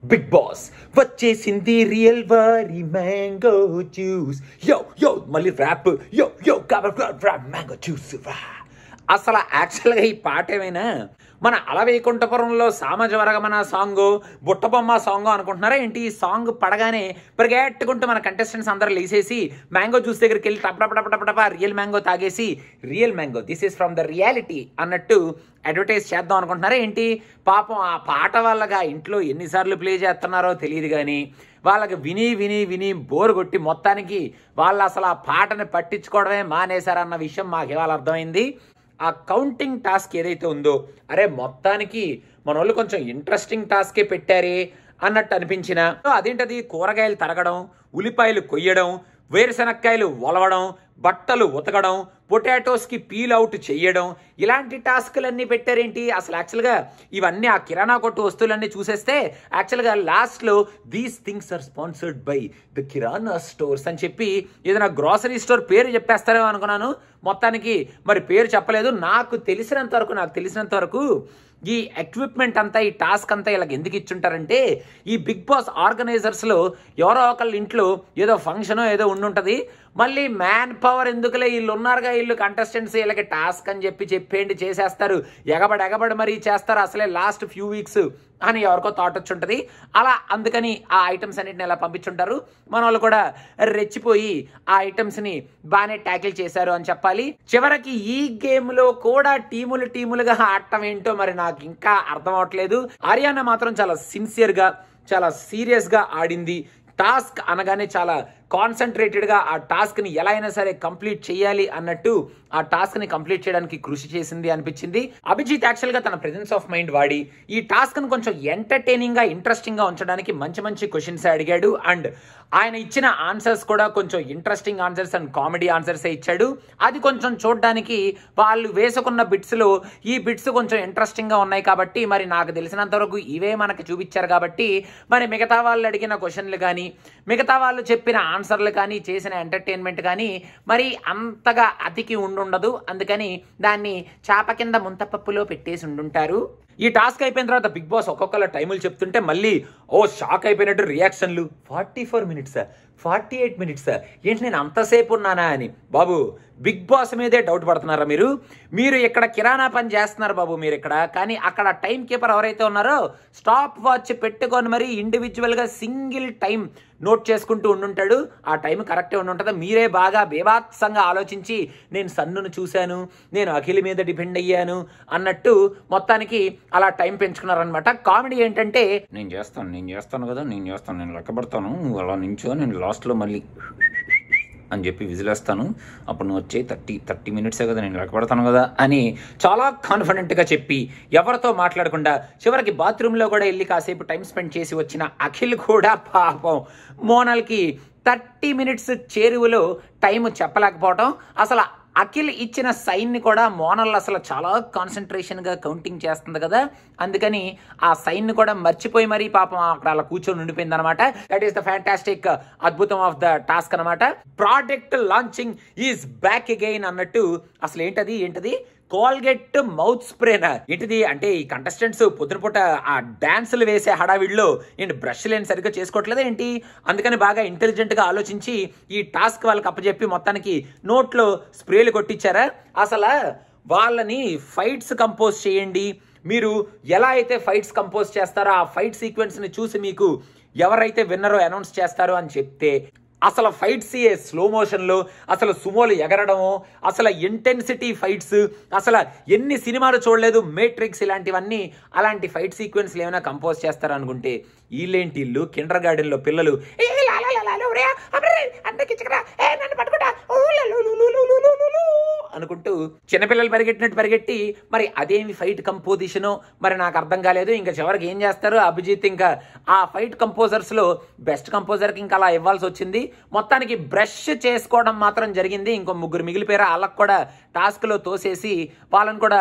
big Boss వచ్చేసింది Real వారి mango juice yo yo మళ్ళీ ర్యాప్ యో యో ర్యాప్ మ్యాంగో జ్యూస్ రా అసలు యాక్చువల్గా ఈ పాట ఏమైనా మన అలవైకుంఠపురంలో సామజ వరగమన సాంగ్ బుట్టబొమ్మ సాంగ్ అనుకుంటున్నారా ఏంటి ఈ సాంగ్ పడగానే పరిగెట్టుకుంటూ మన కంటెస్టెంట్స్ అందరూ లేసేసి మ్యాంగో జ్యూస్ దగ్గరికి వెళ్ళి టప్ టప్ టప్ టప్ టప్ రియల్ మ్యాంగో తాగేసి Real mango this is from the reality అన్నట్టు అడ్వర్టైజ్ చేద్దాం అనుకుంటున్నారా ఏంటి పాపం ఆ పాట వాళ్ళగా ఇంట్లో ఎన్నిసార్లు ప్లే చేస్తున్నారో తెలియదు కానీ వాళ్ళకి విని విని విని బోర్ కొట్టి మొత్తానికి వాళ్ళు అసలు ఆ పాటని పట్టించుకోవడమే మానేశారన్న విషయం మాకు ఇవాళ అర్థమైంది ఆ కౌంటింగ్ టాస్క్ ఏదైతే ఉందో అరే మొత్తానికి మన వాళ్ళు కొంచెం ఇంట్రెస్టింగ్ టాస్కే పెట్టారే అన్నట్టు అనిపించిన అదేంటది కూరగాయలు తరగడం ఉల్లిపాయలు కొయ్యడం వేరుశనక్కాయలు ఒలవడం బట్టలు ఉతకడం పొటాటోస్కి పీల్ అవుట్ చెయ్యడం ఇలాంటి టాస్క్లన్నీ పెట్టారేంటి అసలు యాక్చువల్గా ఇవన్నీ ఆ కిరాణా కొట్టు వస్తువులన్నీ చూసేస్తే యాక్చువల్గా లాస్ట్లో these things are sponsored by the kirana stores అని చెప్పి ఏదైనా గ్రాసరీ స్టోర్ పేరు చెప్పేస్తారేమో అనుకున్నాను మొత్తానికి మరి పేరు చెప్పలేదు నాకు తెలిసినంత వరకు నాకు తెలిసినంత వరకు ఈ ఎక్విప్మెంట్ అంతా ఈ టాస్క్ అంతా ఇలా ఎందుకు ఇచ్చుంటారంటే ఈ బిగ్ బాస్ ఆర్గనైజర్స్లో ఎవరో ఒకళ్ళ ఇంట్లో ఏదో ఫంక్షనో ఏదో ఉండుంటుంది మళ్ళీ మ్యాన్ పవర్ ఎందుకులే వీళ్ళు ఉన్నారుగా వీళ్ళు కంటెస్టెంట్స్ వీళ్ళకి టాస్క్ అని చెప్పి చెప్పేంటి చేసేస్తారు ఎగబడి ఎగబడి మరీ చేస్తారు అసలే లాస్ట్ ఫ్యూ వీక్స్ అని ఎవరికో థాట్ వచ్చి ఉంటుంది అలా అందుకని ఆ ఐటమ్స్ అన్నిటిని ఇలా పంపించుంటారు మన వాళ్ళు కూడా రెచ్చిపోయి ఆ ఐటమ్స్ని బాగానే ట్యాకిల్ చేశారు అని చెప్పాలి చివరికి ఈ గేమ్లో కూడా టీములు టీములుగా ఆడటం ఏంటో మరి నాకు ఇంకా అర్థం అవట్లేదు ఆర్యానా మాత్రం చాలా సిన్సియర్గా చాలా సీరియస్గా ఆడింది టాస్క్ అనగానే చాలా కాన్సన్ట్రేటెడ్గా ఆ టాస్క్ని ఎలా అయినా సరే కంప్లీట్ చేయాలి అన్నట్టు ఆ టాస్క్ని కంప్లీట్ చేయడానికి కృషి చేసింది అనిపించింది అభిజిత్ యాక్చువల్గా తన ప్రెజెన్స్ ఆఫ్ మైండ్ వాడి ఈ టాస్క్ను కొంచెం ఎంటర్టైనింగ్గా ఇంట్రెస్టింగ్గా ఉంచడానికి మంచి మంచి క్వశ్చన్స్ అడిగాడు అండ్ ఆయన ఇచ్చిన ఆన్సర్స్ కూడా కొంచెం ఇంట్రెస్టింగ్ ఆన్సర్స్ అండ్ కామెడీ ఆన్సర్సే ఇచ్చాడు అది కొంచెం చూడడానికి వాళ్ళు వేసుకున్న బిట్స్లో ఈ బిట్స్ కొంచెం ఇంట్రెస్టింగ్గా ఉన్నాయి కాబట్టి మరి నాకు తెలిసినంత వరకు ఇవే మనకి చూపించారు కాబట్టి మరి మిగతా వాళ్ళు అడిగిన క్వశ్చన్లు కానీ మిగతా వాళ్ళు చెప్పిన ఆన్సర్లు కానీ చేసిన ఎంటర్టైన్మెంట్ కానీ మరి అంతగా అతికి ఉండుండదు అందుకని దాన్ని చాప కింద ముంతపప్పులో పెట్టేసి ఉండుంటారు ఈ టాస్క్ అయిపోయిన తర్వాత బిగ్ బాస్ ఒక్కొక్కళ్ళ టైములు చెప్తుంటే మళ్ళీ ఓ షాక్ అయిపోయినట్టు రియాక్షన్లు forty four minutes forty eight minutes ఏంటి నేను అంతసేపు ఉన్నానా అని బాబు బిగ్ బాస్ మీదే డౌట్ పడుతున్నారా మీరు మీరు ఇక్కడ కిరాణా పని చేస్తున్నారు బాబు మీరు ఇక్కడ కానీ అక్కడ టైం కీపర్ ఎవరైతే ఉన్నారో స్టాప్ వాచ్ పెట్టుకొని మరి ఇండివిజువల్గా సింగిల్ టైం నోట్ చేసుకుంటూ ఉండుంటాడు ఆ టైం కరెక్టే ఉండుంటుంది మీరే బాగా బేభాత్సంగా ఆలోచించి నేను సన్నును చూశాను నేను అఖిల్ మీద డిపెండ్ అయ్యాను అన్నట్టు మొత్తానికి అలా టైం పెంచుకున్నారనమాట కామెడీ ఏంటంటే నేను చేస్తాను నేను చేస్తాను కదా నేను చేస్తాను నేను లెక్కబడతాను నువ్వు అలా నించో నేను లాస్ట్లో మళ్ళీ అని చెప్పి విజిలేస్తాను అప్పుడు నువ్వు వచ్చే థర్టీ థర్టీ మినిట్సే కదా నేను లెక్కపడతాను కదా అని చాలా కాన్ఫిడెంట్గా చెప్పి ఎవరితో మాట్లాడకుండా చివరికి బాత్రూంలో కూడా వెళ్ళి కాసేపు టైం స్పెండ్ చేసి వచ్చిన అఖిల్ కూడా పాపం మోనల్కి థర్టీ మినిట్స్ చేరువలో టైం చెప్పలేకపోవటం అసలు అఖిల్ ఇచ్చిన సైన్ని కూడా మోనల్ అసలు చాలా కాన్సన్ట్రేషన్గా కౌంటింగ్ చేస్తుంది కదా అందుకని ఆ సైన్ని కూడా మర్చిపోయి మరీ పాపం అక్కడ అలా కూర్చొని ఉండిపోయింది అనమాట దట్ ఈస్ ద ఫ్యాంటాస్టిక్ అద్భుతం ఆఫ్ ద టాస్క్ అనమాట product launching is back again అన్నట్టు అసలు ఏంటది ఏంటది కోల్గెట్ మౌత్ స్ప్రేనా ఏంటిది అంటే ఈ కంటెస్టెంట్స్ పొద్దున పూట ఆ డాన్సులు వేసే హడావిడిలో ఏంటి బ్రష్ లేని సరిగ్గా చేసుకోవట్లేదా ఏంటి అందుకని బాగా ఇంటెలిజెంట్గా ఆలోచించి ఈ టాస్క్ వాళ్ళకి అప్పచెప్పి మొత్తానికి నోట్లో స్ప్రేలు కొట్టించారా అసలు వాళ్ళని ఫైట్స్ కంపోజ్ చేయండి మీరు ఎలా అయితే ఫైట్స్ కంపోజ్ చేస్తారో ఆ ఫైట్ సీక్వెన్స్ని చూసి మీకు ఎవరైతే విన్నరో అనౌన్స్ చేస్తారో అని చెప్తే అసలు ఫైట్స్ స్లో మోషన్లో అసలు సుమోలు ఎగరడము అసలు ఇంటెన్సిటీ ఫైట్స్ అసలు ఎన్ని సినిమాలు చూడలేదు మేట్రిక్స్ ఇలాంటివన్నీ అలాంటి ఫైట్ సీక్వెన్స్లు ఏమైనా కంపోజ్ చేస్తారు అనుకుంటే వీళ్ళేంటి ఇల్లు కిండర్ గార్డెన్లో పిల్లలు "ఏ లా లా లా లా లా ఒరేయ్, అబ్బరే, అందరికి ఇచ్చకరా, ఏ నన్ను పట్టుకుంటా, ఊ లా లు లు లు లు లు లు లు లు" అనుకుంటూ చిన్నపిల్లలు పరిగెట్టినట్టు పరిగెట్టి మరి అదేమి ఫైట్ కంపోజిషను మరి నాకు అర్థం కాలేదు ఇంకా చివరికి ఏం చేస్తారు అభిజిత్ ఇంకా ఆ ఫైట్ కంపోజర్స్లో బెస్ట్ కంపోజర్కి ఇంకా అలా ఇవ్వాల్సి వచ్చింది మొత్తానికి బ్రష్ చేసుకోవడం మాత్రం జరిగింది ఇంకో ముగ్గురు మిగిలిపోయారు వాళ్ళకు కూడా టాస్క్లో తోసేసి వాళ్ళని కూడా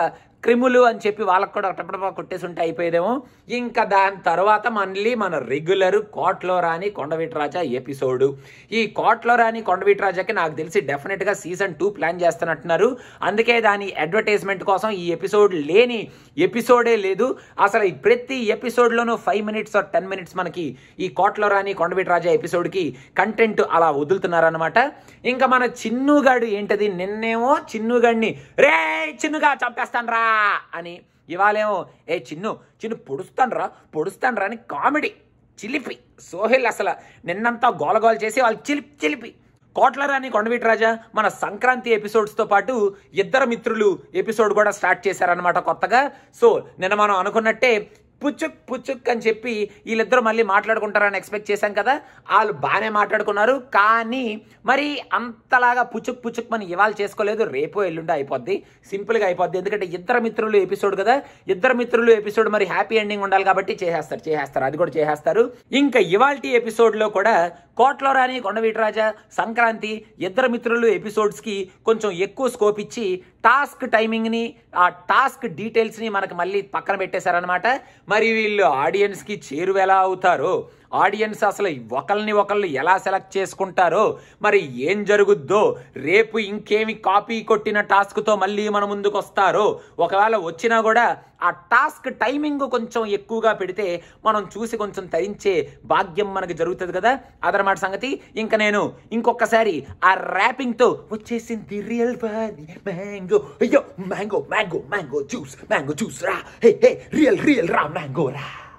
క్రిములు అని చెప్పి వాళ్ళకి కూడా టపటపా కొట్టేసి ఉంటే అయిపోయేదేమో ఇంకా దాని తర్వాత మళ్ళీ మన రెగ్యులర్ కోట్లో రాని కొండవీటి రాజా ఎపిసోడ్ ఈ కోట్లో రాని కొండవీటి రాజాకి నాకు తెలిసి డెఫినెట్గా సీజన్ టూ ప్లాన్ చేస్తున్నట్టున్నారు అందుకే దాని అడ్వర్టైజ్మెంట్ కోసం ఈ ఎపిసోడ్ లేని ఎపిసోడే లేదు అసలు ఈ ప్రతి ఎపిసోడ్లోనూ five minutes or ten minutes మనకి ఈ కోట్లో రాని కొండవీటి రాజా ఎపిసోడ్కి కంటెంట్ అలా వదులుతున్నారనమాట ఇంకా మన చిన్నుగాడు ఏంటది నిన్నేమో చిన్నుగాడిని రే చిన్నుగా చంపేస్తాను రా అని ఇవాళేమో ఏ చిన్ను చిన్ను పొడుస్తాను పొడుస్తాను అని కామెడీ చిలిపి సోహెల్ అసలు నిన్నంతా గోలగోల చేసి వాళ్ళు చిలిపి చిలిపి కోట్లరాని కొండవీటి రాజా మన సంక్రాంతి ఎపిసోడ్స్తో పాటు ఇద్దరు మిత్రులు ఎపిసోడ్ కూడా స్టార్ట్ చేశారనమాట కొత్తగా సో నిన్న మనం అనుకున్నట్టే పుచ్చుక్ పుచ్చుక్ అని చెప్పి వీళ్ళిద్దరూ మళ్ళీ మాట్లాడుకుంటారని ఎక్స్పెక్ట్ చేశాం కదా వాళ్ళు బాగానే మాట్లాడుకున్నారు కానీ మరి అంతలాగా పుచ్చుక్ పుచ్చుక్ మనం ఇవాళ చేసుకోలేదు రేపు ఎల్లుండి అయిపోద్ది సింపుల్గా అయిపోద్ది ఎందుకంటే ఇద్దరు మిత్రులు ఎపిసోడ్ కదా ఇద్దరు మిత్రులు ఎపిసోడ్ మరి హ్యాపీ ఎండింగ్ ఉండాలి కాబట్టి చేసేస్తారు చేసేస్తారు అది కూడా చేసేస్తారు ఇంకా ఇవాల్టి ఎపిసోడ్లో కూడా కోట్లో రాని కొండవీటి రాజా సంక్రాంతి ఇద్దరు మిత్రులు ఎపిసోడ్స్కి కొంచెం ఎక్కువ స్కోప్ ఇచ్చి టాస్క్ టైమింగ్ని ఆ టాస్క్ డీటెయిల్స్ని మనకు మళ్ళీ పక్కన పెట్టేశారనమాట మరి వీళ్ళు ఆడియన్స్కి చేరువ ఎలా అవుతారో ఆడియన్స్ అసలు ఒకరిని ఒకళ్ళు ఎలా సెలెక్ట్ చేసుకుంటారో మరి ఏం జరుగుద్దో రేపు ఇంకేమి కాపీ కొట్టిన టాస్క్తో మళ్ళీ మన ముందుకు వస్తారో ఒకవేళ వచ్చినా కూడా ఆ టాస్క్ టైమింగ్ కొంచెం ఎక్కువగా పెడితే మనం చూసి కొంచెం తరించే భాగ్యం మనకి జరుగుతుంది కదా అదనమాట సంగతి ఇంకా నేను ఇంకొకసారి ఆ ర్యాపింగ్తో వచ్చేసింది రియల్ మ్యాంగో అయ్యో mango mango mango juice mango juice రా హే హే రియల్ రియల్ రా మ్యాంగో రా